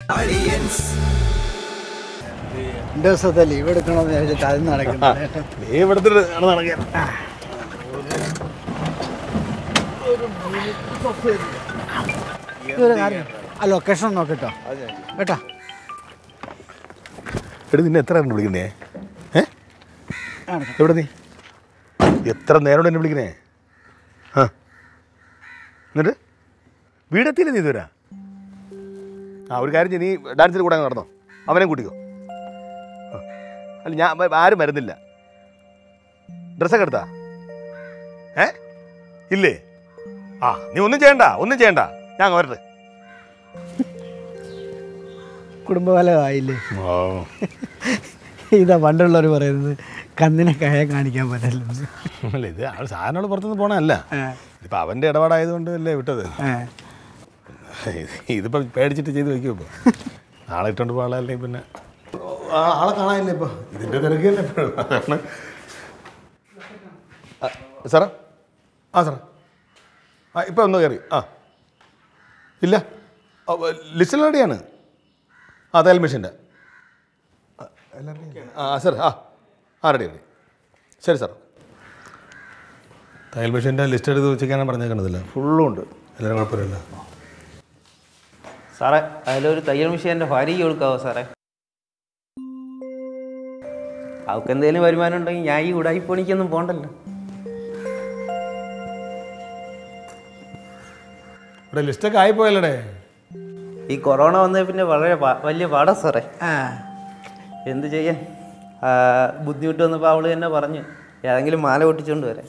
രണ്ട് ദിവസത്തെ ലീവ് എടുക്കണമെന്ന് വിചാരിച്ചിട്ട് അത് നടക്കുന്നത് നീ ഇവിടുത്തെ നടക്കാൻ ഇതൊരു കാര്യം ആ ലൊക്കേഷൻ നോക്കിട്ടോ കേട്ടോ എടി നിന്നെ എത്ര നേരം വിളിക്കുന്നേ ഏ ആണ്. എവിടെ നീ എത്ര നേരം കൊണ്ട് എന്നെ വിളിക്കുന്നേ ആ എന്നിട്ട് വീടെത്തിയില്ല നീ ഇതുവരാ ആ ഒരു കാര്യം ചെയ്യ്, നീ ഡാൻസിൽ കൂടെ അങ്ങ് നടന്നോ അവനെ കൂട്ടിക്കോ ആ. അല്ല ഞാൻ വ- ആരും വരുന്നില്ല ഡ്രസ്സൊക്കെ എടുത്താ ഏ ഇല്ലേ ആ നീ ഒന്നും ചെയ്യണ്ട ഒന്നും ചെയ്യണ്ട ഞാൻ അങ്ങ് വരട്ടെ കുടുംബഫലമായില്ലേ ഇതാ പണ്ടുള്ളവർ പറയുന്നത് കന്നിനെ കയ കാണിക്കാൻ പറ്റില്ലെന്ന് അല്ല ഇത് ആൾ സാധനങ്ങൾ പുറത്തുനിന്ന് പോണല്ല ഏ, ഇതിപ്പോൾ അവൻ്റെ ഇടപാടായതുകൊണ്ട് അല്ലേ വിട്ടത് ഏ. ഇത് ഇതിപ്പോൾ പേടിച്ചിട്ട് ചെയ്ത് വയ്ക്കും ഇപ്പോൾ നാളെ ഇട്ടുകൊണ്ട് പോകാനല്ലേ പിന്നെ ആ, ആളെ കാണാനില്ല ഇപ്പോൾ ഇതിൻ്റെ തിരക്കല്ലേ ഇപ്പോഴും അതാണ് ആ, സാറേ ആ സാറേ ആ ഇപ്പോൾ ഒന്ന് കയറി ആ ഇല്ല ലിസ്റ്റിൽ റെഡിയാണ് ആ തയ്യൽ മെഷീൻ്റെ ആ സാർ ആ ആ റെഡി റെഡി ശരി സാർ തയ്യൽ മെഷീൻ്റെ ലിസ്റ്റ് എടുത്ത് വെച്ചേക്കാനാണ് പറഞ്ഞേക്കണതില്ല ഫുള്ളും ഉണ്ട് എല്ലാവരും കുഴപ്പമില്ല സാറേ അതിലൊരു തയ്യൽ മെഷീൻ്റെ ഭാര്യയ്ക്ക് കൊടുക്കാവോ സാറേ അവൾക്ക് എന്തെങ്കിലും വരുമാനം ഉണ്ടെങ്കിൽ ഞാൻ ഈ ഉടായി പണിക്കൊന്നും പോണ്ടല്ലോ ഇവിടെ ലിസ്റ്റൊക്കെ ആയിപ്പോയല്ലേ ഈ കൊറോണ വന്നേ പിന്നെ വളരെ പാ- വലിയ പാടാ സാറേ ആ എന്ത് ചെയ്യാൻ ആ, ബുദ്ധിമുട്ട് വന്നപ്പോൾ അവള് തന്നെ പറഞ്ഞു ഏതെങ്കിലും മാല പൊട്ടിച്ചുകൊണ്ട് വരാം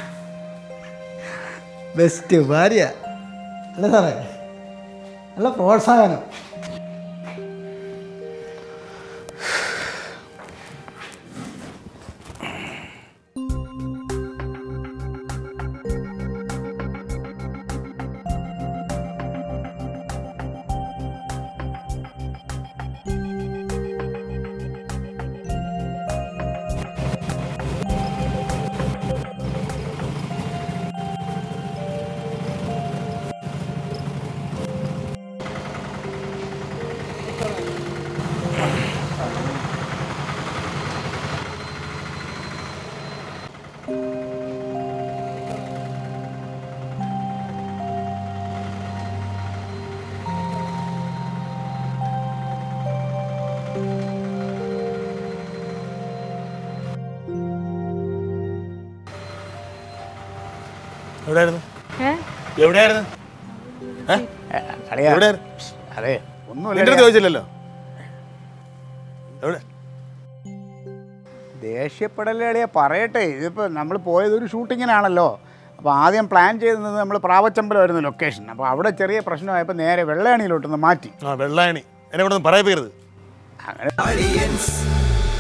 ബെസ്റ്റ് ഭാര്യ അല്ലേ സാറേ നല്ല പ്രോത്സാഹനം എവിടെയായിരുന്നു എവിടെയായിരുന്നു ഏ? എവിടെയായിരുന്നു അതെ നിന്റെ അടുത്ത് ചോദിച്ചില്ലല്ലോ എവിടെ ദേഷ്യപ്പെടലേ പറയട്ടെ ഇതിപ്പോൾ നമ്മൾ പോയത് ഒരു ഷൂട്ടിങ്ങിനാണല്ലോ അപ്പോൾ ആദ്യം പ്ലാൻ ചെയ്തത് നമ്മൾ പ്രാവച്ചമ്പലമായിരുന്നു ലൊക്കേഷൻ അപ്പോൾ അവിടെ ചെറിയ പ്രശ്നമായപ്പോൾ നേരെ വെള്ളയാണിയിലോട്ടൊന്ന് മാറ്റി ആ വെള്ളായണി എന്നെ ഇവിടെ നിന്ന് പറയപ്പേരുത് അങ്ങനെ